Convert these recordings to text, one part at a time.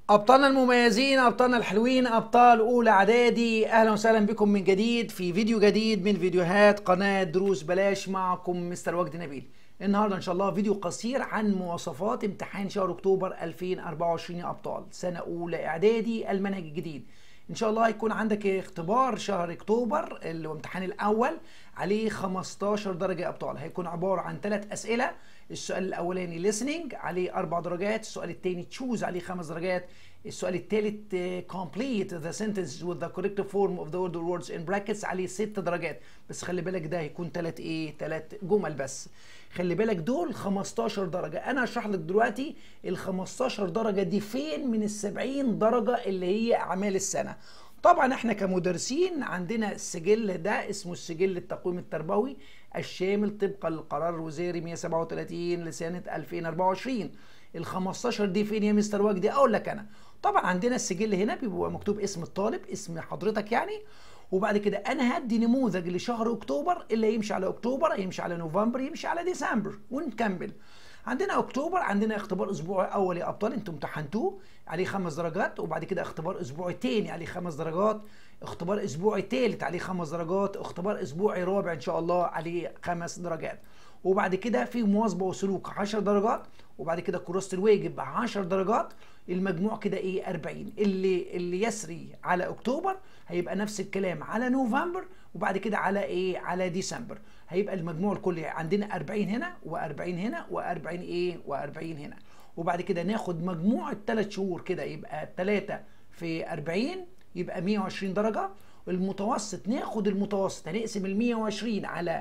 أبطالنا المميزين أبطالنا الحلوين أبطال أولى إعدادي أهلا وسهلا بكم من جديد في فيديو جديد من فيديوهات قناة دروس بلاش معكم مستر وجدي نبيل النهاردة إن شاء الله فيديو قصير عن مواصفات امتحان شهر أكتوبر 2024 يا أبطال سنة أولى إعدادي المنهج الجديد ان شاء الله هيكون عندك اختبار شهر اكتوبر اللي هو الامتحان الاول عليه 15 درجه يا ابطال هيكون عباره عن ثلاث اسئله السؤال الاولاني listening عليه اربع درجات السؤال الثاني تشوز عليه خمس درجات السؤال الثالث complete the sentence with the correct form of the order words in brackets عليه ست درجات بس خلي بالك ده هيكون ثلاث ايه ثلاث جمل بس خلي بالك دول 15 درجة أنا هشرح لك دلوقتي ال 15 درجة دي فين من ال 70 درجة اللي هي أعمال السنة طبعا احنا كمدرسين عندنا السجل ده اسمه السجل التقويم التربوي الشامل طبقا للقرار الوزاري 137 لسنة 2024 ال 15 دي فين يا مستر وجدي اقول لك انا طبعا عندنا السجل هنا بيبقى مكتوب اسم الطالب اسم حضرتك يعني وبعد كده انا هدي نموذج لشهر اكتوبر اللي يمشي على اكتوبر يمشي على نوفمبر يمشي على ديسمبر ونكمل عندنا اكتوبر عندنا اختبار اسبوعي اول يا ابطال انتم امتحنتوه عليه خمس درجات وبعد كده اختبار اسبوعي تاني عليه خمس درجات اختبار اسبوعي تالت عليه خمس درجات اختبار اسبوعي رابع ان شاء الله عليه خمس درجات وبعد كده في مواظبه وسلوك 10 درجات وبعد كده كراسه الواجب 10 درجات المجموع كده ايه 40 اللي اللي يسري على اكتوبر هيبقى نفس الكلام على نوفمبر وبعد كده على ايه على ديسمبر هيبقى المجموع الكلي عندنا 40 هنا و40 هنا و40 ايه و40 هنا وبعد كده ناخد مجموع الثلاث شهور كده يبقى 3 في 40 يبقى 120 درجه المتوسط ناخد المتوسط هنقسم ال 120 على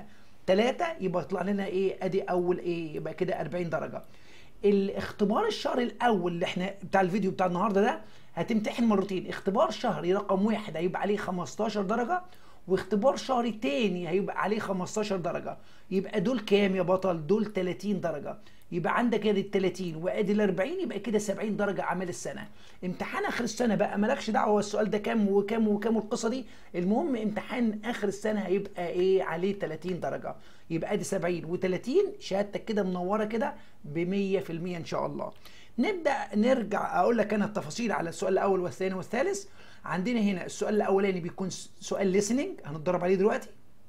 3 يبقى يطلع لنا ايه ادي اول ايه يبقى كده 40 درجه الاختبار الشهر الاول اللي احنا بتاع الفيديو بتاع النهارده ده هتمتحن مرتين اختبار شهري رقم واحد هيبقى عليه 15 درجه واختبار شهري تاني هيبقى عليه 15 درجه يبقى دول كام يا بطل دول 30 درجه يبقى عندك ادي ال 30 وادي ال 40 يبقى كده 70 درجه اعمال السنه امتحان اخر السنه بقى مالكش دعوه السؤال ده كام وكام وكام والقصه دي المهم امتحان اخر السنه هيبقى ايه عليه 30 درجه يبقى ادي 70 و30 شهادتك كده منوره كده ب 100% ان شاء الله نبدا نرجع اقول لك انا التفاصيل على السؤال الاول والثاني والثالث عندنا هنا السؤال الاولاني بيكون سؤال listening هنتدرب عليه دلوقتي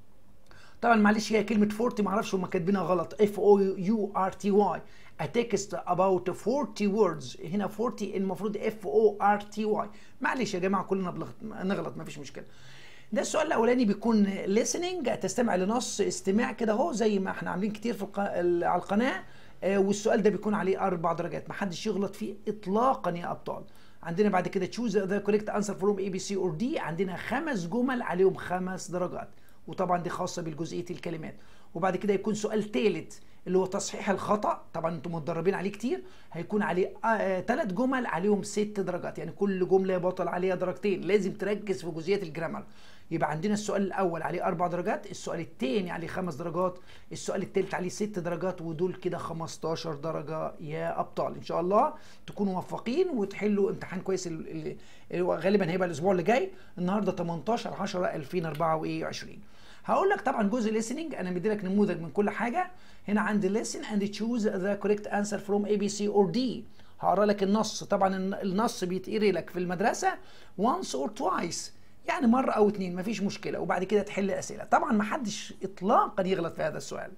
طبعا معلش هي كلمه 40 ما اعرفش هم كاتبينها غلط اف او يو ار تي واي a text about 40 words هنا 40 المفروض اف او ار تي واي معلش يا جماعه كلنا نغلط ما فيش مشكله ده السؤال الاولاني بيكون listening تستمع لنص استماع كده اهو زي ما احنا عاملين كتير في الق... على القناه آه والسؤال ده بيكون عليه اربع درجات ما حدش يغلط فيه اطلاقا يا ابطال عندنا بعد كده تشوز ذا كوريكت انسر فروم اي بي سي اور دي عندنا خمس جمل عليهم خمس درجات وطبعا دي خاصه بالجزئيه الكلمات وبعد كده يكون سؤال ثالث اللي هو تصحيح الخطا طبعا انتم متدربين عليه كتير هيكون عليه ثلاث آه جمل عليهم ست درجات يعني كل جمله يا بطل عليها درجتين لازم تركز في جزئيه الجرامر يبقى عندنا السؤال الاول عليه اربع درجات السؤال الثاني عليه خمس درجات السؤال الثالث عليه ست درجات ودول كده 15 درجه يا ابطال ان شاء الله تكونوا موفقين وتحلوا امتحان كويس اللي غالبا هيبقى الاسبوع اللي جاي النهارده 18 10 2024 هقول لك طبعا جزء listening انا مدي لك نموذج من كل حاجه هنا عندي listen and choose the correct answer from A B C or D هقرا لك النص طبعا النص بيتقري لك في المدرسه once or twice يعني مره او اتنين مفيش مشكله وبعد كده تحل اسئله طبعا ما حدش اطلاقا يغلط في هذا السؤال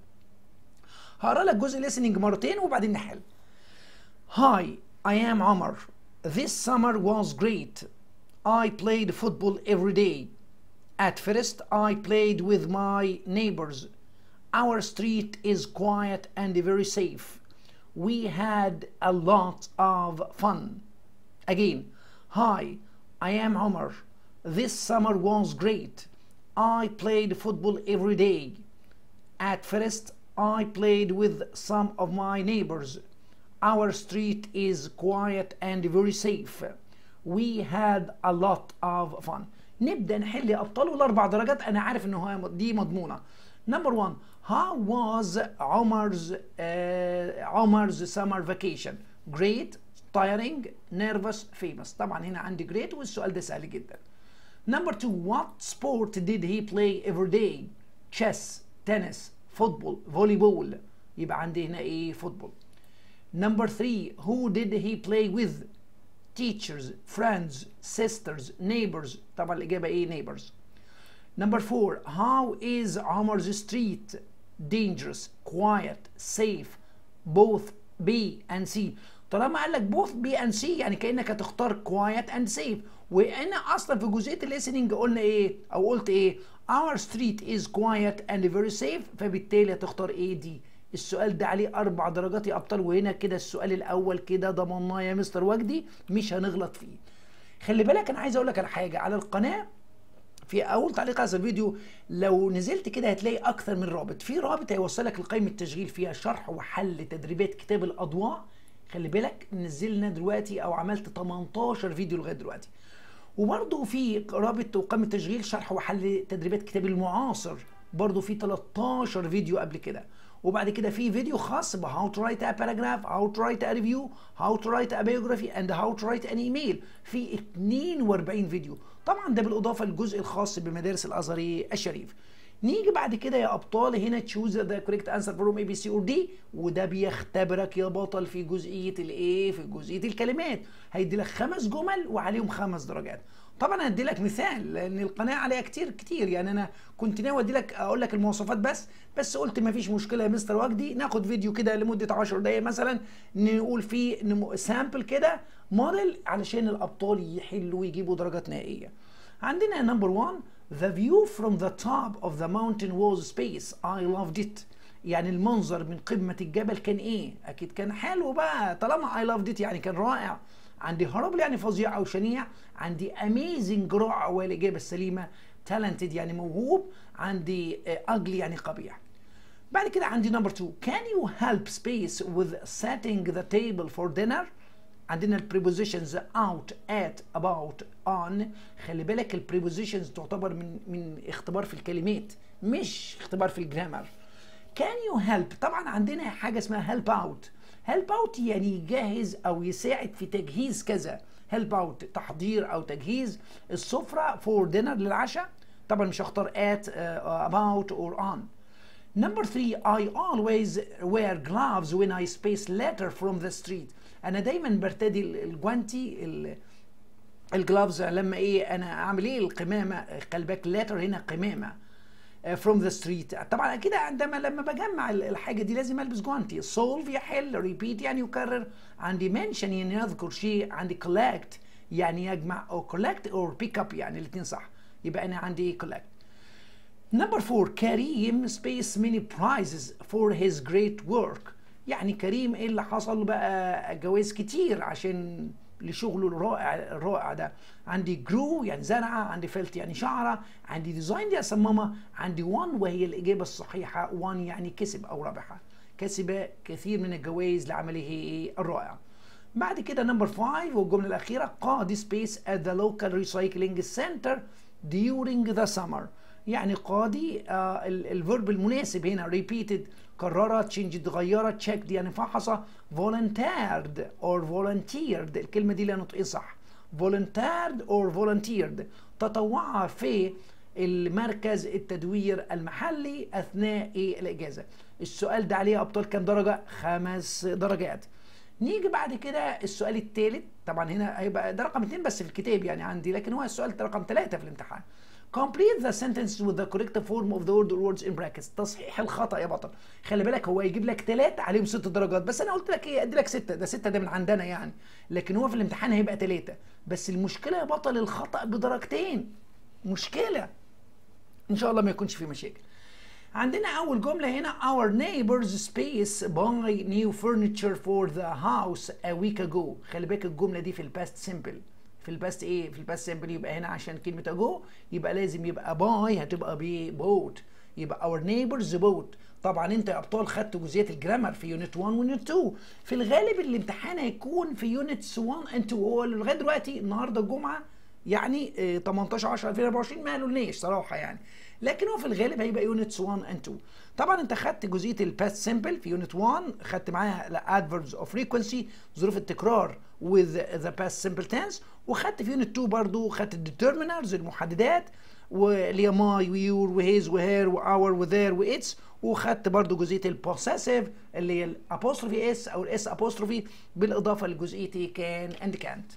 هقرا لك جزء listening مرتين وبعدين نحل Hi I am Omar This summer was great I played football every day At first I played with my neighbors Our street is quiet and very safe We had a lot of fun Again Hi I am Omar This summer was great. I played football every day. At first, I played with some of my neighbors. Our street is quiet and very safe. We had a lot of fun. نبدأ نحل يا أبطال والأربع درجات أنا عارف إن هو دي مضمونة. Number one, how was Omar's uh, Omar's summer vacation? Great, tiring, nervous, famous. طبعا هنا عندي great والسؤال ده سهل جدا. Number two, what sport did he play every day? Chess, tennis, football, volleyball. يبقى عندي هنا ايه football. Number three, who did he play with? teachers friends sisters neighbors طبعا الإجابة إيه neighbors Number four, how is Amar's street dangerous, quiet, safe, both B and C؟ طالما قال لك both B and C يعني كأنك هتختار quiet and safe وهنا أصلا في جزئية الليسننج قلنا إيه؟ أو قلت إيه؟ Our street is quiet and very safe فبالتالي هتختار A دي السؤال ده عليه أربع درجات يا أبطال وهنا كده السؤال الأول كده ضمناه يا مستر وجدي مش هنغلط فيه. خلي بالك أنا عايز أقول لك على حاجة على القناة في اول تعليق على الفيديو لو نزلت كده هتلاقي اكثر من رابط في رابط هيوصلك لقائمه تشغيل فيها شرح وحل تدريبات كتاب الاضواء خلي بالك نزلنا دلوقتي او عملت 18 فيديو لغايه دلوقتي وبرضه في رابط وقائمه تشغيل شرح وحل تدريبات كتاب المعاصر برضه في 13 فيديو قبل كده وبعد كده في فيديو خاص ب how to write a paragraph, how to write a review, how to write a biography and how to write an email في 42 فيديو طبعا ده بالاضافه للجزء الخاص بمدارس الازهر الشريف نيجي بعد كده يا ابطال هنا تشوز ذا كوريكت انسر فروم اي بي سي اور دي وده بيختبرك يا بطل في جزئيه الايه في جزئيه الكلمات هيدي لك خمس جمل وعليهم خمس درجات طبعا هدي لك مثال لان القناه عليها كتير كتير يعني انا كنت ناوي ادي لك اقول لك المواصفات بس بس قلت ما فيش مشكله يا مستر وجدي ناخد فيديو كده لمده 10 دقائق مثلا نقول فيه سامبل كده موديل علشان الابطال يحلوا ويجيبوا درجات نهائيه عندنا نمبر 1 The view from the top of the mountain was space I loved it يعني المنظر من قمة الجبل كان ايه؟ اكيد كان حلو بقى طالما I loved it يعني كان رائع عندي هربل يعني فظيع او شنيع عندي amazing رائع والاجابة السليمة talented يعني موهوب عندي ugly يعني قبيح بعد كده عندي نمبر 2 can you help space with setting the table for dinner عندنا البريبوزيشنز out at about on خلي بالك البريبوزيشنز تعتبر من من اختبار في الكلمات مش اختبار في الجرامر can you help طبعا عندنا حاجه اسمها help out help out يعني يجهز او يساعد في تجهيز كذا help out تحضير او تجهيز السفره for dinner للعشاء طبعا مش هختار at uh, about or on Number three, I always wear gloves when I space letter from the street. أنا دايما برتدي الجوانتي الجلافز لما إيه أنا أعمل إيه القمامة خلي بالك letter هنا قمامة from the street طبعا أكيد عندما لما بجمع الحاجة دي لازم ألبس جوانتي solve يحل repeat يعني يكرر عندي mention يعني يذكر شيء عندي collect يعني يجمع أو collect or pick up يعني الاثنين صح يبقى أنا عندي collect Number four, كريم space many prizes for his great work. يعني كريم ايه اللي حصل بقى جوائز كتير عشان لشغله الرائع الرائع ده. عندي جرو يعني زرعة، عندي فلت يعني شعرة، عندي ديزاين دي أصممها، عندي وان وهي الإجابة الصحيحة، وان يعني كسب أو ربح. كسب كثير من الجوائز لعمله الرائع. بعد كده نمبر 5 والجملة الأخيرة قاضي space at the local recycling center during the summer. يعني قاضي آه الفيرب المناسب هنا repeated كررت changed اتغيرت checked يعني فحص volunteered or volunteered الكلمة دي لها نطقين صح volunteered or volunteered تطوع في المركز التدوير المحلي أثناء الإجازة السؤال ده عليه أبطال كام درجة؟ خمس درجات نيجي بعد كده السؤال الثالث طبعا هنا هيبقى ده رقم اثنين بس في الكتاب يعني عندي لكن هو السؤال رقم ثلاثة في الامتحان complete the sentence with the correct form of the word or words in brackets تصحيح الخطا يا بطل خلي بالك هو يجيب لك ثلاثة عليهم ست درجات بس انا قلت لك ايه ادي لك ستة ده ستة ده من عندنا يعني لكن هو في الامتحان هيبقى ثلاثة بس المشكلة يا بطل الخطأ بدرجتين مشكلة ان شاء الله ما يكونش في مشاكل عندنا اول جملة هنا our neighbor's space buy new furniture for the house a week ago خلي بالك الجملة دي في الباست سيمبل في الباست ايه في الباست سيمبل يبقى هنا عشان كلمه اجو يبقى لازم يبقى باي هتبقى ببوت يبقى اور نيبرز بوت طبعا انت يا ابطال خدت جزئيه الجرامر في يونت 1 ويونت 2 في الغالب الامتحان هيكون في يونتس 1 اند 2 هو لغايه دلوقتي النهارده الجمعه يعني 18 10 2024 ما قالولناش صراحه يعني لكن هو في الغالب هيبقى يونتس 1 اند 2 طبعا انت خدت جزئيه الباست سيمبل في يونت 1 خدت معاها adverbs of frequency ظروف التكرار with the past simple tense وخدت في يونت 2 برضو خدت الديترمينرز المحددات واللي هي ماي ويور وهيز وهير واور وذير واتس وخدت برضو جزئيه البوسيسيف اللي هي الابوستروفي اس او الاس ابوستروفي بالاضافه لجزئيه كان اند كانت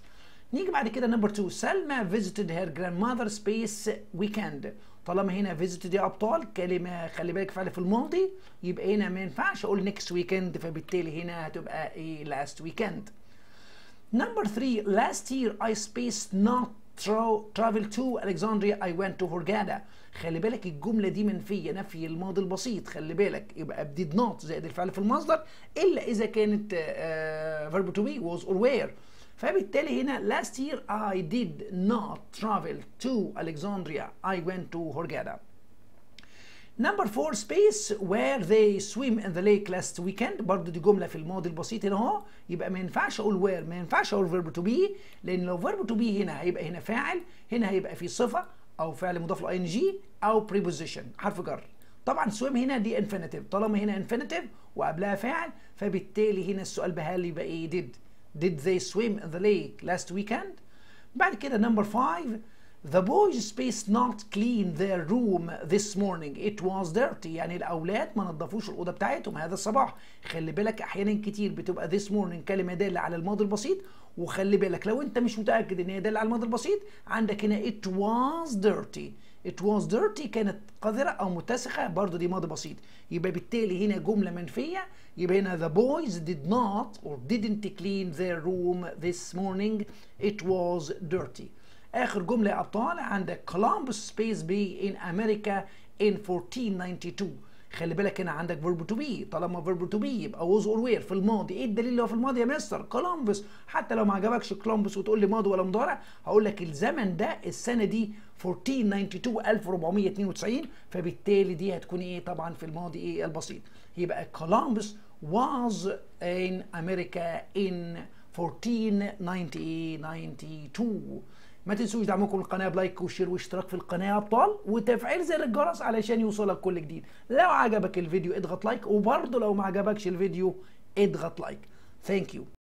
نيجي بعد كده نمبر 2 سلمى visited her grandmother space weekend طالما هنا visited يا ابطال كلمه خلي بالك فعل في الماضي يبقى هنا ما ينفعش اقول next weekend فبالتالي هنا هتبقى ايه last weekend Number three, last year I spaced not tra- travel to Alexandria I went to Hurghada خلي بالك الجملة دي منفية نفي الماضي البسيط خلي بالك يبقى did not زائد الفعل في المصدر إلا إذا كانت uh, verb to be was or were فبالتالي هنا last year I did not travel to Alexandria I went to Hurghada Number four space where they swim in the lake last weekend برضه دي جملة في الماضي البسيط هنا اهو يبقى ما ينفعش اقول where ما ينفعش اقول verb to be لان لو verb to be هنا هيبقى هنا فاعل هنا هيبقى في صفة او فعل مضاف ل ing او preposition حرف جر طبعا swim هنا دي infinitive طالما هنا infinitive وقبلها فاعل فبالتالي هنا السؤال بهل يبقى ايه did did they swim in the lake last weekend بعد كده number five The boys space not clean their room this morning. It was dirty. يعني الأولاد ما نظفوش الأوضة بتاعتهم هذا الصباح. خلي بالك أحيانا كتير بتبقى this morning كلمة دالة على الماضي البسيط وخلي بالك لو أنت مش متأكد إن هي دالة على الماضي البسيط عندك هنا it was dirty. It was dirty كانت قذرة أو متسخة برضه دي ماضي بسيط. يبقى بالتالي هنا جملة منفية يبقى هنا the boys did not or didn't clean their room this morning. It was dirty. اخر جمله يا ابطال عندك كولومبوس سبيس بي ان امريكا ان 1492 خلي بالك هنا عندك فيرب تو بي طالما فيرب تو بي يبقى ووز اور وير في الماضي ايه الدليل اللي هو في الماضي يا مستر كولومبوس حتى لو ما عجبكش كولومبوس وتقول لي ماضي ولا مضارع هقول لك الزمن ده السنه دي 1492 1492 فبالتالي دي هتكون ايه طبعا في الماضي ايه البسيط يبقى كولومبوس was in America in 1492 ما تنسوش دعمكم القناه بلايك وشير واشتراك في القناه يا ابطال وتفعيل زر الجرس علشان يوصلك كل جديد لو عجبك الفيديو اضغط لايك وبرضه لو ما عجبكش الفيديو اضغط لايك ثانك يو